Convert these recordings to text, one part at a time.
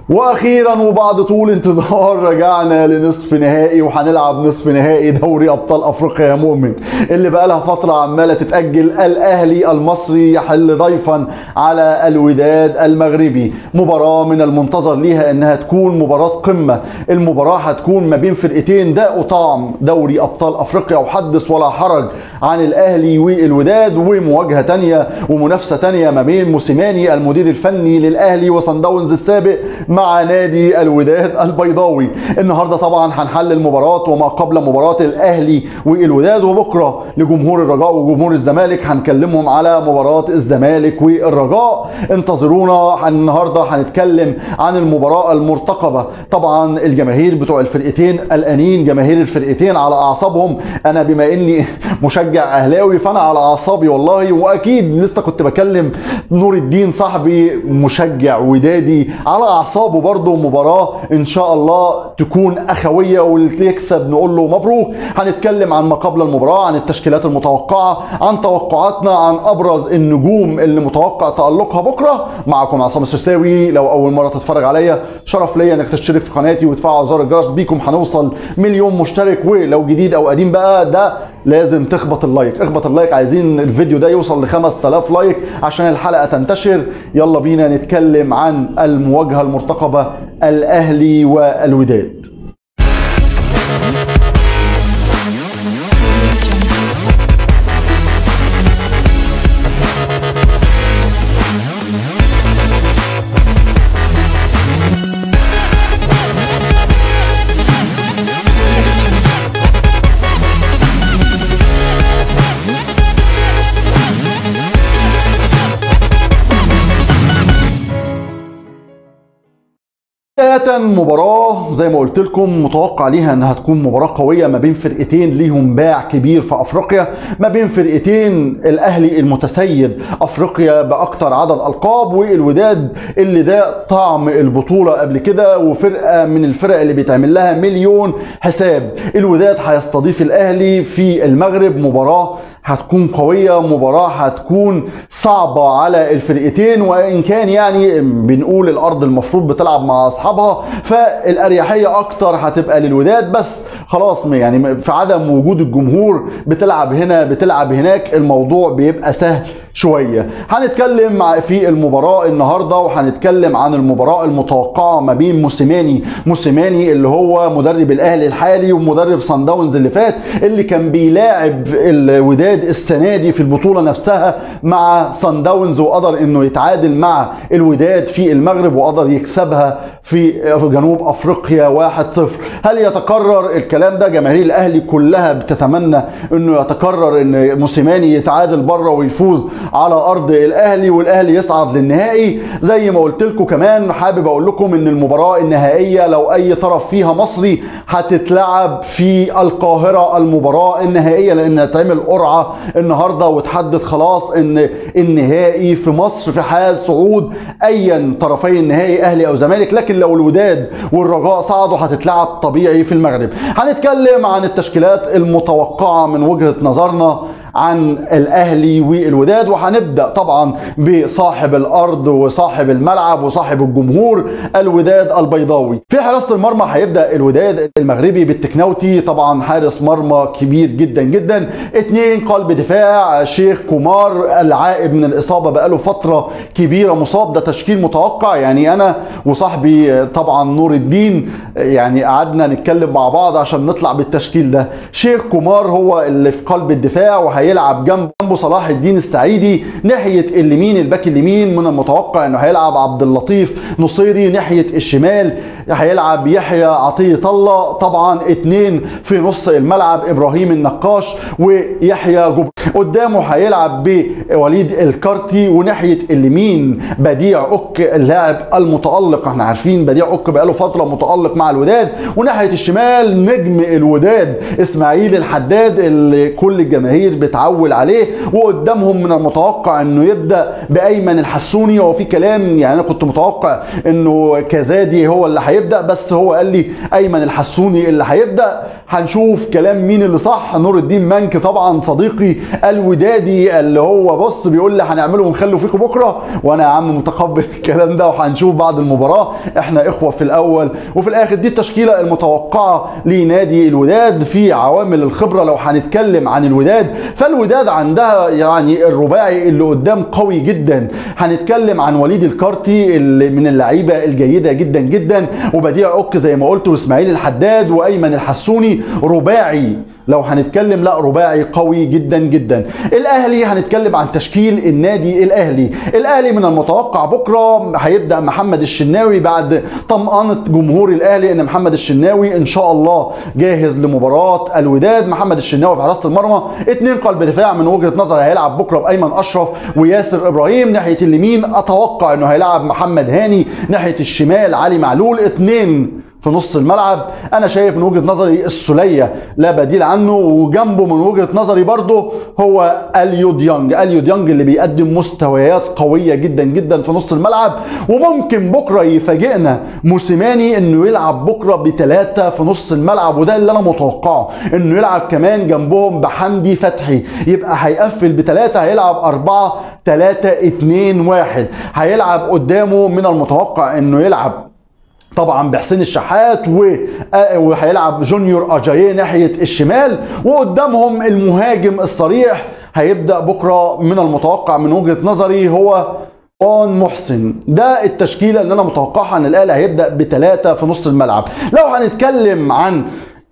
واخيرا وبعد طول انتظار رجعنا لنصف نهائي وهنلعب نصف نهائي دوري ابطال افريقيا يا مؤمن اللي بقالها فتره عماله تتاجل الاهلي المصري يحل ضيفا على الوداد المغربي مباراه من المنتظر ليها انها تكون مباراه قمه المباراه هتكون ما بين فرقتين ده طعم دوري ابطال افريقيا وحدث ولا حرج عن الاهلي والوداد ومواجهه تانية ومنافسه تانية ما بين موسيماني المدير الفني للاهلي وصن داونز السابق مع نادي الوداد البيضاوي النهارده طبعا هنحلل مباراه وما قبل مباراه الاهلي والوداد وبكره لجمهور الرجاء وجمهور الزمالك هنكلمهم على مباراه الزمالك والرجاء انتظرونا النهارده هنتكلم عن المباراه المرتقبه طبعا الجماهير بتوع الفرقتين قلقانين جماهير الفرقتين على اعصابهم انا بما اني مشجع اهلاوي فانا على اعصابي والله واكيد لسه كنت بكلم نور الدين صاحبي مشجع ودادي على اعصابه برضه مباراه ان شاء الله تكون اخويه واللي يكسب نقول له مبروك هنتكلم عن ما قبل المباراه عن التشكيلات المتوقعه عن توقعاتنا عن ابرز النجوم اللي متوقع تالقها بكره معكم عصام السرساوي لو اول مره تتفرج عليا شرف ليا انك تشترك في قناتي وتفعل زر الجرس بيكم هنوصل مليون مشترك ولو جديد او قديم بقى ده لازم تخبط اللايك اخبط اللايك عايزين الفيديو ده يوصل ل 5000 لايك عشان الحلقه تنتشر يلا بينا نتكلم عن المواجهه المرتقبه الاهلي والوداد بداية مباراة زي ما قلت لكم متوقع ليها انها تكون مباراة قوية ما بين فرقتين ليهم باع كبير في افريقيا ما بين فرقتين الاهلي المتسيد افريقيا باكتر عدد القاب والوداد اللي ده طعم البطولة قبل كده وفرقة من الفرق اللي بيتعمل لها مليون حساب الوداد هيستضيف الاهلي في المغرب مباراة هتكون قوية مباراة هتكون صعبة على الفرقتين وإن كان يعني بنقول الأرض المفروض بتلعب مع أصحابها فالأريحية أكتر هتبقى للوداد بس خلاص يعني في عدم وجود الجمهور بتلعب هنا بتلعب هناك الموضوع بيبقى سهل شويه هنتكلم في المباراه النهارده وهنتكلم عن المباراه المتوقعه ما بين موسيماني موسيماني اللي هو مدرب الاهلي الحالي ومدرب صن داونز اللي فات اللي كان بيلاعب الوداد السنه دي في البطوله نفسها مع صن داونز وقدر انه يتعادل مع الوداد في المغرب وقدر يكسبها في جنوب افريقيا 1-0 هل يتكرر الكلام ده جماهير الاهلي كلها بتتمنى انه يتكرر ان موسيماني يتعادل بره ويفوز على ارض الاهلي والاهلي يصعد للنهائي زي ما قلت لكم كمان حابب اقول لكم ان المباراه النهائيه لو اي طرف فيها مصري هتتلعب في القاهره المباراه النهائيه لان هتعمل قرعه النهارده وتحدد خلاص ان النهائي في مصر في حال صعود ايا طرفي النهائي اهلي او زمالك لكن لو الوداد والرجاء صعدوا هتتلعب طبيعي في المغرب هنتكلم عن التشكيلات المتوقعه من وجهه نظرنا عن الاهلي والوداد وهنبدا طبعا بصاحب الارض وصاحب الملعب وصاحب الجمهور الوداد البيضاوي في حراسه المرمى هيبدا الوداد المغربي بالتكناوتي طبعا حارس مرمى كبير جدا جدا اتنين قلب دفاع شيخ كومار العائد من الاصابه بقاله فتره كبيره مصاب ده تشكيل متوقع يعني انا وصاحبي طبعا نور الدين يعني قعدنا نتكلم مع بعض عشان نطلع بالتشكيل ده شيخ كومار هو اللي في قلب الدفاع وهي هيلعب جنبه صلاح الدين السعيدي ناحيه اليمين الباك اليمين من المتوقع انه هيلعب عبد اللطيف نصيري ناحيه الشمال هيلعب يحيى عطيه الله طبعا اتنين في نص الملعب ابراهيم النقاش ويحيى جبر قدامه هيلعب بوليد الكارتي وناحيه اليمين بديع اوك اللاعب المتالق احنا عارفين بديع اوك بقاله فتره متالق مع الوداد وناحيه الشمال نجم الوداد اسماعيل الحداد اللي كل الجماهير بت اتعول عليه وقدامهم من المتوقع انه يبدا بايمن الحسوني هو في كلام يعني انا كنت متوقع انه كزادي هو اللي هيبدا بس هو قال لي ايمن الحسوني اللي هيبدا هنشوف كلام مين اللي صح نور الدين منك طبعا صديقي الودادي اللي هو بص بيقول لي هنعمله ونخلوا فيكم بكره وانا يا عم متقبل الكلام ده وهنشوف بعد المباراه احنا اخوه في الاول وفي الاخر دي التشكيله المتوقعه لنادي الوداد في عوامل الخبره لو هنتكلم عن الوداد فالوداد عندها يعني الرباعي اللي قدام قوي جدا هنتكلم عن وليد الكارتي اللي من اللعيبه الجيده جدا جدا وبديع اوك زي ما قلت واسماعيل الحداد وايمن الحسوني رباعي لو هنتكلم لا رباعي قوي جدا جدا الاهلي هنتكلم عن تشكيل النادي الاهلي الاهلي من المتوقع بكره هيبدا محمد الشناوي بعد طمأنة جمهور الاهلي ان محمد الشناوي ان شاء الله جاهز لمباراه الوداد محمد الشناوي في حراسه المرمى اتنين قلب دفاع من وجهه نظري هيلعب بكره بايمن اشرف وياسر ابراهيم ناحيه اليمين اتوقع انه هيلعب محمد هاني ناحيه الشمال علي معلول اتنين في نص الملعب انا شايف من وجهه نظري السوليه لا بديل عنه وجنبه من وجهه نظري برضه هو اليو ديانج اليو ديانج اللي بيقدم مستويات قويه جدا جدا في نص الملعب وممكن بكره يفاجئنا موسيماني انه يلعب بكره بثلاثه في نص الملعب وده اللي انا متوقعه انه يلعب كمان جنبهم بحمدي فتحي يبقى هيقفل بثلاثه هيلعب اربعه ثلاثه اتنين واحد هيلعب قدامه من المتوقع انه يلعب طبعا بحسين الشحات وهيلعب جونيور اجاييه ناحيه الشمال وقدامهم المهاجم الصريح هيبدا بكره من المتوقع من وجهه نظري هو قان محسن ده التشكيله اللي انا متوقعها ان الاهلي هيبدا بثلاثه في نص الملعب لو هنتكلم عن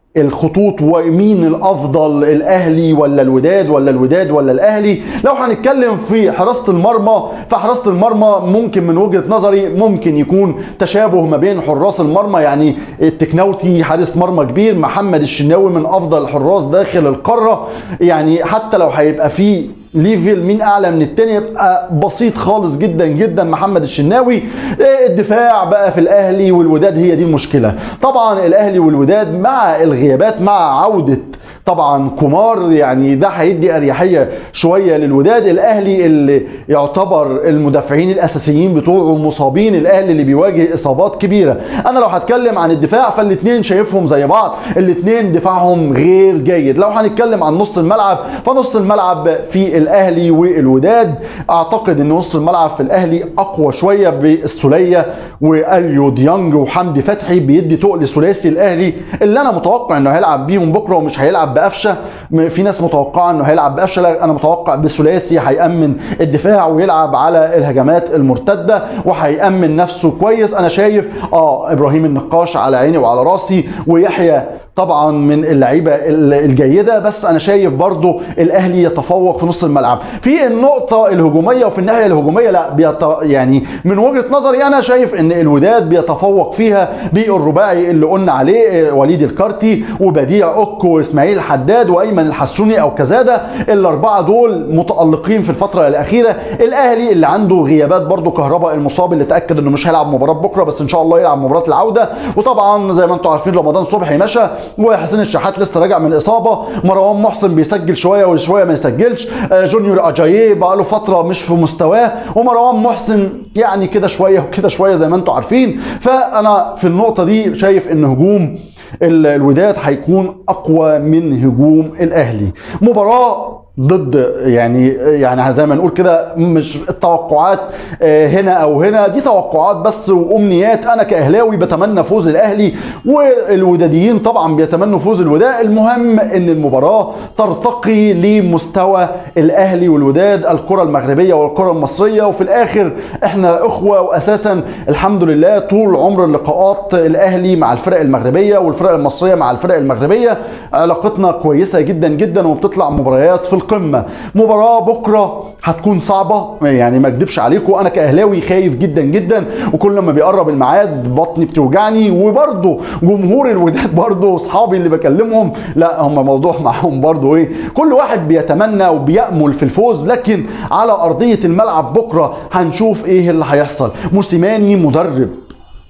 الخطوط ومين الافضل الاهلي ولا الوداد ولا الوداد ولا الاهلي لو هنتكلم في حراسه المرمى فحراسه المرمى ممكن من وجهه نظري ممكن يكون تشابه ما بين حراس المرمى يعني التكناوتي حارس مرمى كبير محمد الشناوي من افضل الحراس داخل القاره يعني حتى لو هيبقى فيه ليفل مين اعلى من التاني يبقى بسيط خالص جدا جدا محمد الشناوي الدفاع بقى في الاهلي والوداد هي دي المشكله طبعا الاهلي والوداد مع الغيابات مع عوده طبعا كومار يعني ده هيدي اريحيه شويه للوداد الاهلي اللي يعتبر المدافعين الاساسيين بتوعه مصابين الاهلي اللي بيواجه اصابات كبيره انا لو هتكلم عن الدفاع فالاثنين شايفهم زي بعض الاثنين دفاعهم غير جيد لو هنتكلم عن نص الملعب فنص الملعب في الاهلي والوداد اعتقد ان نص الملعب في الاهلي اقوى شويه بالسوليه واليو ديانج وحمدي فتحي بيدي تقل ثلاثي الاهلي اللي انا متوقع انه هيلعب بيهم بكره ومش هيلعب بقفشه في ناس متوقعه انه هيلعب بقفشه لا انا متوقع بثلاثي هيامن الدفاع ويلعب على الهجمات المرتده وهيامن نفسه كويس انا شايف اه ابراهيم النقاش على عيني وعلى راسي ويحيى طبعا من اللعيبه الجيده بس انا شايف برضو الاهلي يتفوق في نص الملعب في النقطه الهجوميه وفي الناحيه الهجوميه لا بيت يعني من وجهه نظري انا شايف ان الوداد بيتفوق فيها بالرباعي اللي قلنا عليه وليد الكارتي وبديع اوكو واسماعيل حداد وايمن الحسوني او كزاده الاربعه دول متالقين في الفتره الاخيره الاهلي اللي عنده غيابات برضو كهرباء المصاب اللي تاكد انه مش هيلعب مباراه بكره بس ان شاء الله يلعب مباراه العوده وطبعا زي ما انتم عارفين رمضان صبحي مشى وحسين الشحات لسه راجع من اصابه مروان محسن بيسجل شويه وشويه ما يسجلش جونيور اجاييه بقى له فتره مش في مستواه ومروان محسن يعني كده شويه وكده شويه زي ما انتم عارفين فانا في النقطه دي شايف ان هجوم الوداد هيكون اقوى من هجوم الاهلي مباراه ضد يعني يعني زي ما نقول كده مش التوقعات هنا او هنا دي توقعات بس وامنيات انا كاهلاوي بتمنى فوز الاهلي والوداديين طبعا بيتمنوا فوز الوداد المهم ان المباراه ترتقي لمستوى الاهلي والوداد الكره المغربيه والكره المصريه وفي الاخر احنا اخوه واساسا الحمد لله طول عمر اللقاءات الاهلي مع الفرق المغربيه والفرق المصريه مع الفرق المغربيه علاقتنا كويسه جدا جدا وبتطلع مباريات في القمه مباراه بكره هتكون صعبه يعني ما اكدبش عليكم انا كاهلاوي خايف جدا جدا وكل ما بيقرب الميعاد بطني بتوجعني وبرضه جمهور الوداد برضه اصحابي اللي بكلمهم لا هم موضوع معاهم برضه ايه كل واحد بيتمنى وبيامل في الفوز لكن على ارضيه الملعب بكره هنشوف ايه اللي هيحصل موسيماني مدرب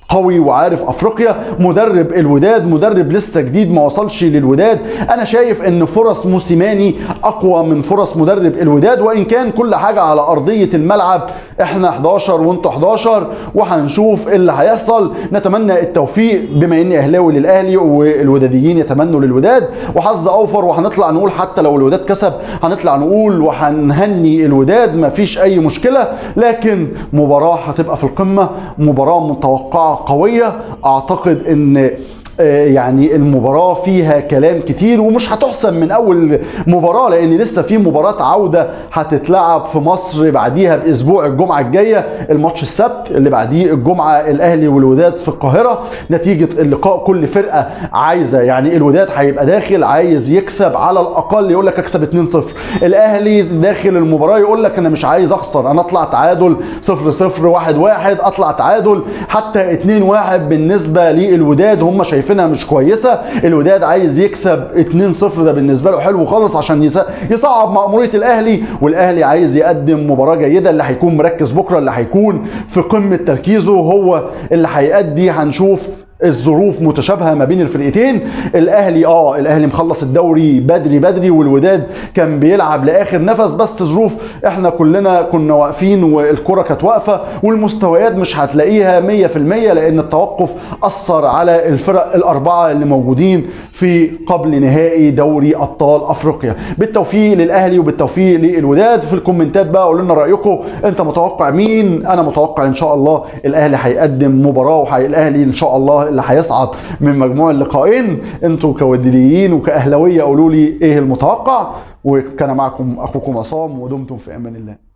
قوي وعارف افريقيا مدرب الوداد مدرب لسه جديد ما وصلش للوداد انا شايف ان فرص موسيماني اقوى من فرص مدرب الوداد وان كان كل حاجه على ارضيه الملعب احنا 11 وانتوا 11 وهنشوف ايه اللي هيحصل نتمنى التوفيق بما اني اهلاوي للاهلي والوداديين يتمنوا للوداد وحظ اوفر وهنطلع نقول حتى لو الوداد كسب هنطلع نقول وهنهني الوداد مفيش اي مشكله لكن مباراه هتبقى في القمه مباراه متوقعه قويه اعتقد ان يعني المباراة فيها كلام كتير ومش هتحسم من أول مباراة لأن لسه في مباراة عودة هتتلعب في مصر بعديها بأسبوع الجمعة الجاية الماتش السبت اللي بعديه الجمعة الأهلي والوداد في القاهرة نتيجة اللقاء كل فرقة عايزة يعني الوداد هيبقى داخل عايز يكسب على الأقل يقول لك أكسب 2-0 الأهلي داخل المباراة يقول لك أنا مش عايز أخسر أنا أطلع تعادل 0-0 1-1 أطلع تعادل حتى 2-1 بالنسبة للوداد هم شايفين شايفينها مش كويسه الوداد عايز يكسب 2-0 ده بالنسبه له حلو خالص عشان يصعب مأموريه الاهلي والاهلي عايز يقدم مباراه جيده اللي هيكون مركز بكره اللي هيكون في قمه تركيزه هو اللي هيأدي هنشوف الظروف متشابهه ما بين الفرقتين الاهلي اه الاهلي مخلص الدوري بدري بدري والوداد كان بيلعب لاخر نفس بس ظروف احنا كلنا كنا واقفين والكره كانت واقفه والمستويات مش هتلاقيها 100% لان التوقف اثر على الفرق الاربعه اللي موجودين في قبل نهائي دوري ابطال افريقيا بالتوفيق للاهلي وبالتوفيق للوداد في الكومنتات بقى قولوا لنا رايكم انت متوقع مين انا متوقع ان شاء الله الاهلي هيقدم مباراه والاهلي ان شاء الله اللي هيصعد من مجموع اللقاءين انتوا كوديين وكاهلاويه قولوا لي ايه المتوقع وكان معكم اخوكم عصام ودمتم في امان الله